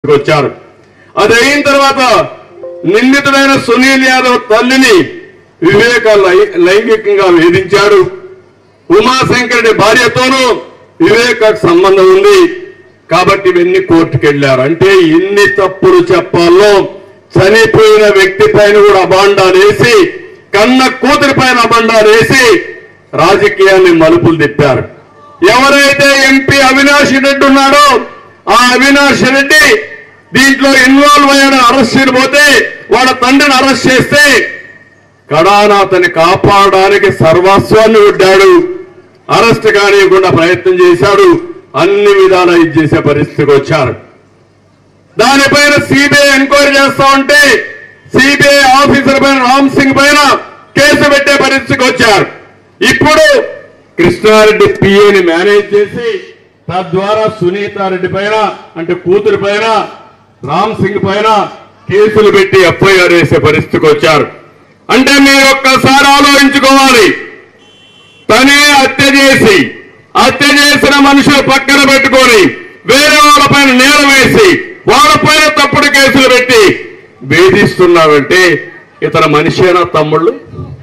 వచ్చారు అది అయిన తర్వాత నిందితుడైన సునీల్ యాదవ్ తల్లిని వివేక లై- లైంగికంగా వేధించాడు ఉమాశంకరుడి భార్యతోనూ వివేక సంబంధం ఉంది కాబట్టి ఇవన్నీ కోర్టుకు వెళ్లారు అంటే ఎన్ని తప్పులు చెప్పాలో చనిపోయిన వ్యక్తి పైన కూడా అబాండాలు వేసి కన్న కూతురి పైన అబాండాలు వేసి రాజకీయాన్ని మలుపులు తిప్పారు ఎవరైతే ఎంపీ అవినాష్ రెడ్డి ఉన్నాడో ఆ అవినాష్ రెడ్డి దీంట్లో ఇన్వాల్వ్ అయ్యాడు అరెస్ట్ చేయకపోతే వాళ్ళ తండ్రిని అరెస్ట్ చేస్తే కడాన అతన్ని కాపాడడానికి సర్వస్వాన్ని ఒడ్డాడు అరెస్ట్ కానివ్వకుండా ప్రయత్నం చేశాడు అన్ని విధాలా ఇది చేసే పరిస్థితికి వచ్చారు దానిపైన సిబిఐ ఎంక్వైరీ చేస్తా ఉంటే సిబిఐ ఆఫీసర్ పైన రామ్ సింగ్ పైన కేసు పెట్టే పరిస్థితికి వచ్చారు ఇప్పుడు కృష్ణారెడ్డి పిఏని మేనేజ్ చేసి తద్వారా సునీతారెడ్డి పైన అంటే కూతురి పైన రామ్ సింగ్ పైన కేసులు పెట్టి ఎఫ్ఐఆర్ వేసే పరిస్థితికి వచ్చారు అంటే మీరు ఒక్కసారి ఆలోచించుకోవాలి తనే హత్య చేసి హత్య చేసిన మనుషులు పక్కన పెట్టుకొని వేరే వాళ్ళపైన నేరం వేసి వాళ్ళపైన తప్పుడు కేసులు పెట్టి వేధిస్తున్నావంటే ఇతర మనిషేనా తమ్ముళ్ళు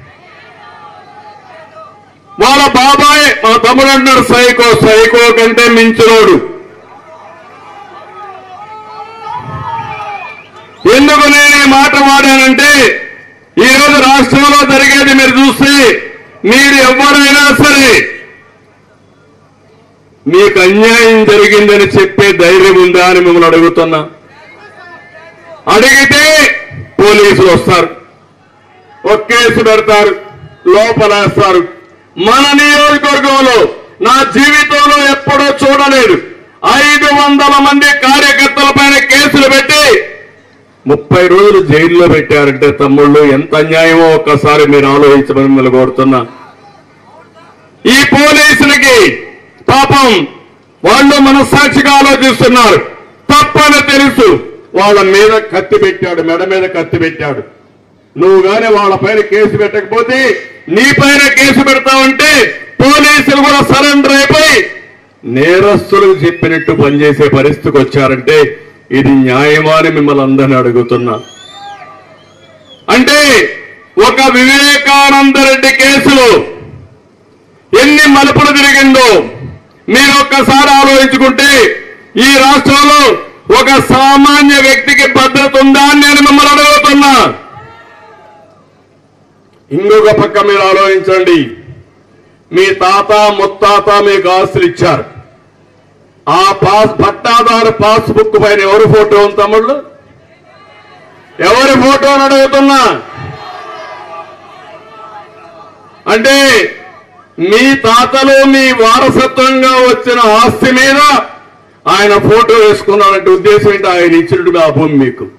వాళ్ళ బాబాయ్ మా తమ్ముడు అంటున్నాడు సైకో సైకో కంటే మించినోడు ఎందుకు నేను ఈ మాట వాడానంటే ఈ రోజు రాష్ట్రంలో జరిగేది మీరు చూస్తే మీరు ఎవరైనా సరే మీకు అన్యాయం జరిగిందని చెప్పే ధైర్యం ఉందా అని మిమ్మల్ని అడుగుతున్నా అడిగితే పోలీసులు వస్తారు ఒక కేసు పెడతారు లోపలేస్తారు మన నియోజకవర్గంలో నా జీవితంలో ఎప్పుడూ చూడలేదు ఐదు వందల మంది కార్యకర్తల పైన కేసులు పెట్టి ముప్పై రోజులు జైల్లో పెట్టారంటే తమ్ముళ్ళు ఎంత అన్యాయమో ఒక్కసారి మీరు ఆలోచించమని మిమ్మల్ని కోరుతున్నా ఈ పోలీసులకి పాపం వాళ్ళు మనస్సాక్షిగా ఆలోచిస్తున్నారు తప్పని తెలుసు వాళ్ళ మీద కత్తి పెట్టాడు మెడ మీద కత్తి పెట్టాడు నువ్వు గాని వాళ్ళ పైన కేసు పెట్టకపోతే నీ పైన కేసు పెడతావంటే పోలీసులు కూడా సరెండర్ అయిపోయి నేరస్తులకు చెప్పినట్టు పనిచేసే పరిస్థితికి వచ్చారంటే ఇది న్యాయమా అని మిమ్మల్ని అందరిని అడుగుతున్నా అంటే ఒక వివేకానంద రెడ్డి కేసులో ఎన్ని మలుపులు తిరిగిందో మీరు ఒక్కసారి ఆలోచించుకుంటే ఈ రాష్ట్రంలో ఒక సామాన్య వ్యక్తికి భద్రత ఉందా అని నేను మిమ్మల్ని అడుగుతున్నా ఇంకొక పక్క మీరు ఆలోచించండి మీ తాత ముత్తాత మీకు ఆస్తులు ఇచ్చారు ఆ పాస్ పట్టాదారు పాస్ బుక్ పైన ఎవరి ఫోటో ఉంది తమ్ముళ్ళు ఎవరి ఫోటో అని అడుగుతున్నా అంటే మీ తాతలు మీ వారసత్వంగా వచ్చిన ఆస్తి మీద ఆయన ఫోటో వేసుకున్నారంటే ఉద్దేశం ఏంటి ఆయన ఇచ్చినట్టుగా ఆ భూమి మీకు